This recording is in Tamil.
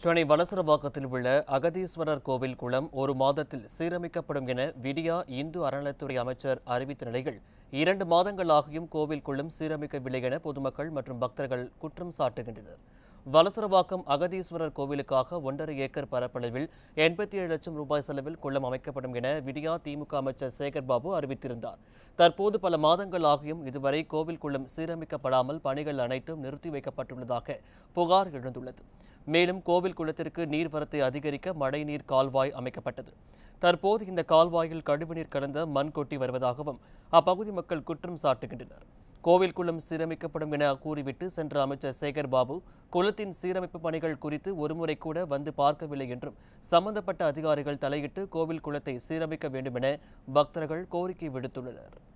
சென்னை வலசரவாக்கத்தில் உள்ள அகதீஸ்வரர் கோவில் குளம் ஒரு மாதத்தில் சீரமைக்கப்படும் என விடியா இந்து அறநிலைத்துறை அமைச்சர் அறிவித்த நிலையில் இரண்டு மாதங்களாகியும் கோவில் குளம் சீரமைக்கவில்லை என பொதுமக்கள் மற்றும் பக்தர்கள் குற்றம் சாட்டுகின்றனர் வலசரவாக்கம் அகதீஸ்வரர் கோவிலுக்காக ஒன்றரை ஏக்கர் பரப்பளவில் எண்பத்தி ஏழு லட்சம் ரூபாய் செலவில் குளம் அமைக்கப்படும் என விடியா திமுக அமைச்சர் சேகர் பாபு அறிவித்திருந்தார் தற்போது பல மாதங்கள் ஆகியும் இதுவரை கோவில் குளம் சீரமைக்கப்படாமல் பணிகள் அனைத்தும் நிறுத்தி வைக்கப்பட்டுள்ளதாக புகார் எழுந்துள்ளது மேலும் கோவில் குளத்திற்கு நீர்வரத்தை அதிகரிக்க மழைநீர் கால்வாய் அமைக்கப்பட்டது தற்போது இந்த கால்வாயில் கழிவுநீர் கலந்த மண் கொட்டி வருவதாகவும் அப்பகுதி மக்கள் குற்றம் சாட்டுகின்றனர் கோவில் குளம் சீரமைக்கப்படும் என கூறிவிட்டு சென்ற அமைச்சர் சேகர் பாபு குளத்தின் சீரமைப்பு பணிகள் குறித்து ஒருமுறை கூட வந்து பார்க்கவில்லை என்றும் சம்பந்தப்பட்ட அதிகாரிகள் தலையிட்டு கோவில் குளத்தை சீரமைக்க வேண்டும் என பக்தர்கள் கோரிக்கை விடுத்துள்ளனர்